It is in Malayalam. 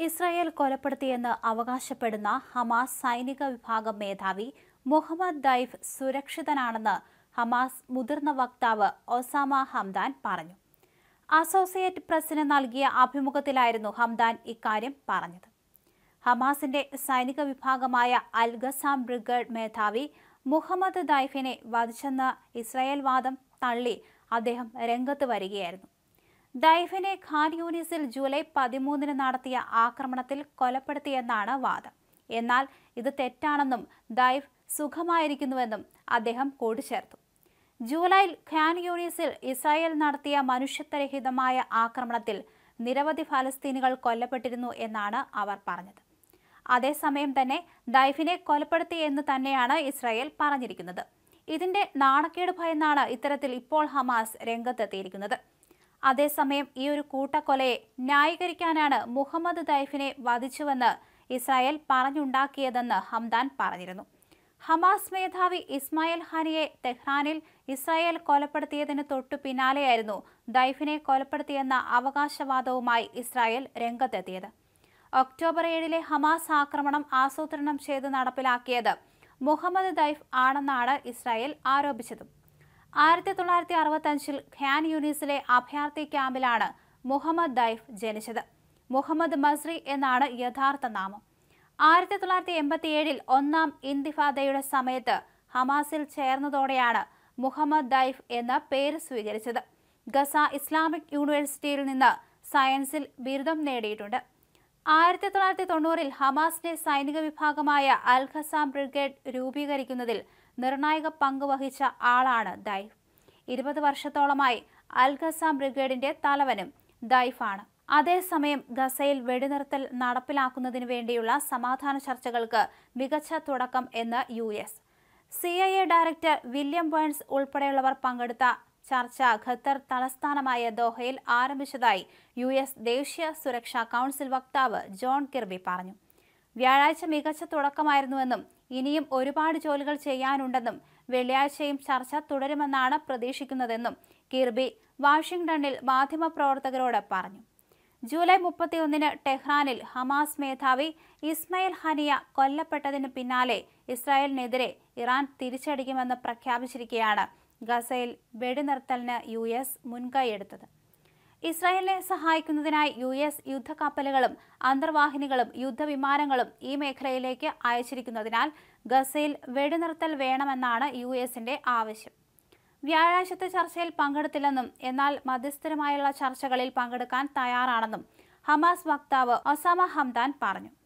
ഇസ്രായേൽ കൊലപ്പെടുത്തിയെന്ന് അവകാശപ്പെടുന്ന ഹമാസ് സൈനിക വിഭാഗം മേധാവി മുഹമ്മദ് ദൈഫ് സുരക്ഷിതനാണെന്ന് ഹമാസ് മുതിർന്ന വക്താവ് ഒസാമ ഹംദാൻ പറഞ്ഞു അസോസിയേറ്റ് പ്രസിന് നൽകിയ അഭിമുഖത്തിലായിരുന്നു ഹംദാൻ ഇക്കാര്യം പറഞ്ഞത് ഹമാസിന്റെ സൈനിക വിഭാഗമായ അൽ ഗസാം ബ്രിഗേഡ് മേധാവി മുഹമ്മദ് ദൈഫിനെ വധിച്ചെന്ന ഇസ്രായേൽ വാദം തള്ളി അദ്ദേഹം രംഗത്ത് വരികയായിരുന്നു ദൈഫിനെ ഖാൻ യൂനിസിൽ ജൂലൈ പതിമൂന്നിന് നടത്തിയ ആക്രമണത്തിൽ കൊലപ്പെടുത്തിയെന്നാണ് വാദം എന്നാൽ ഇത് തെറ്റാണെന്നും ദൈഫ് സുഖമായിരിക്കുന്നുവെന്നും അദ്ദേഹം കൂട്ടിച്ചേർത്തു ജൂലൈയിൽ ഖാൻ യൂണിസിൽ ഇസ്രായേൽ നടത്തിയ മനുഷ്യത്വരഹിതമായ ആക്രമണത്തിൽ നിരവധി ഫലസ്തീനികൾ കൊല്ലപ്പെട്ടിരുന്നു എന്നാണ് അവർ പറഞ്ഞത് അതേസമയം തന്നെ ദൈഫിനെ കൊലപ്പെടുത്തി എന്ന് തന്നെയാണ് ഇസ്രായേൽ പറഞ്ഞിരിക്കുന്നത് ഇതിന്റെ നാണക്കേട് ഭയന്നാണ് ഇത്തരത്തിൽ ഇപ്പോൾ ഹമാസ് രംഗത്തെത്തിയിരിക്കുന്നത് അതേസമയം ഈ ഒരു കൂട്ടക്കൊലയെ ന്യായീകരിക്കാനാണ് മുഹമ്മദ് ദൈഫിനെ വധിച്ചുവെന്ന് ഇസ്രായേൽ പറഞ്ഞുണ്ടാക്കിയതെന്ന് ഹംദാൻ പറഞ്ഞിരുന്നു ഹമാസ് മേധാവി ഇസ്മായിൽ ഹാനിയെ തെഹ്റാനിൽ ഇസ്രായേൽ കൊലപ്പെടുത്തിയതിന് തൊട്ടു പിന്നാലെയായിരുന്നു ദൈഫിനെ കൊലപ്പെടുത്തിയെന്ന അവകാശവാദവുമായി ഇസ്രായേൽ രംഗത്തെത്തിയത് ഒക്ടോബർ ഏഴിലെ ഹമാസ് ആക്രമണം ആസൂത്രണം ചെയ്ത് നടപ്പിലാക്കിയത് മുഹമ്മദ് ദൈഫ് ആണെന്നാണ് ഇസ്രായേൽ ആരോപിച്ചതും ആയിരത്തി തൊള്ളായിരത്തി അറുപത്തഞ്ചിൽ ഖാൻ യൂണിസിലെ അഭയാർത്ഥി ക്യാമ്പിലാണ് മുഹമ്മദ് ദൈഫ് ജനിച്ചത് മുഹമ്മദ് മസ്രി എന്നാണ് യഥാർത്ഥ നാമം ആയിരത്തി തൊള്ളായിരത്തി എൺപത്തിയേഴിൽ ഒന്നാം ഇന്തിഫാദയുടെ സമയത്ത് ഹമാസിൽ ചേർന്നതോടെയാണ് മുഹമ്മദ് ദൈഫ് എന്ന പേര് സ്വീകരിച്ചത് ഗസ ഇസ്ലാമിക് യൂണിവേഴ്സിറ്റിയിൽ നിന്ന് സയൻസിൽ ബിരുദം നേടിയിട്ടുണ്ട് ആയിരത്തി തൊള്ളായിരത്തി തൊണ്ണൂറിൽ ഹമാസിന്റെ സൈനിക വിഭാഗമായ അൽ ഖസാം ബ്രിഗേഡ് രൂപീകരിക്കുന്നതിൽ നിർണായക പങ്ക് വഹിച്ച ആളാണ് ദൈഫ് ഇരുപത് വർഷത്തോളമായി അൽ ഖസാം ബ്രിഗേഡിന്റെ തലവനും ദൈഫാണ് അതേസമയം ഗസയിൽ വെടിനിർത്തൽ നടപ്പിലാക്കുന്നതിന് വേണ്ടിയുള്ള സമാധാന ചർച്ചകൾക്ക് മികച്ച തുടക്കം എന്ന് U S C I A director William Burns ഉൾപ്പെടെയുള്ളവർ പങ്കെടുത്ത ചർച്ച ഖത്തർ തലസ്ഥാനമായ ദോഹയിൽ ആരംഭിച്ചതായി യു എസ് ദേശീയ സുരക്ഷാ കൗൺസിൽ വക്താവ് ജോൺ കിർബി പറഞ്ഞു വ്യാഴാഴ്ച മികച്ച തുടക്കമായിരുന്നുവെന്നും ഇനിയും ഒരുപാട് ജോലികൾ ചെയ്യാനുണ്ടെന്നും വെള്ളിയാഴ്ചയും ചർച്ച തുടരുമെന്നാണ് പ്രതീക്ഷിക്കുന്നതെന്നും കിർബി വാഷിംഗ്ടണിൽ മാധ്യമപ്രവർത്തകരോട് പറഞ്ഞു ജൂലൈ മുപ്പത്തിയൊന്നിന് ടെഹ്റാനിൽ ഹമാസ് മേധാവി ഇസ്മയിൽ ഹനിയ കൊല്ലപ്പെട്ടതിന് പിന്നാലെ ഇസ്രായേലിനെതിരെ ഇറാൻ തിരിച്ചടിക്കുമെന്ന് പ്രഖ്യാപിച്ചിരിക്കെയാണ് ഗസയിൽ വെടിനിർത്തലിന് യു എസ് മുൻകൈയെടുത്തത് ഇസ്രായേലിനെ സഹായിക്കുന്നതിനായി യു എസ് യുദ്ധക്കപ്പലുകളും അന്തർവാഹിനികളും യുദ്ധവിമാനങ്ങളും ഈ മേഖലയിലേക്ക് അയച്ചിരിക്കുന്നതിനാൽ ഗസയിൽ വെടിനിർത്തൽ വേണമെന്നാണ് യു എസിന്റെ ആവശ്യം വ്യാഴാഴ്ചത്തെ ചർച്ചയിൽ പങ്കെടുത്തില്ലെന്നും എന്നാൽ മധ്യസ്ഥരുമായുള്ള ചർച്ചകളിൽ പങ്കെടുക്കാൻ തയ്യാറാണെന്നും ഹമാസ് വക്താവ് ഒസാമ ഹംദാൻ പറഞ്ഞു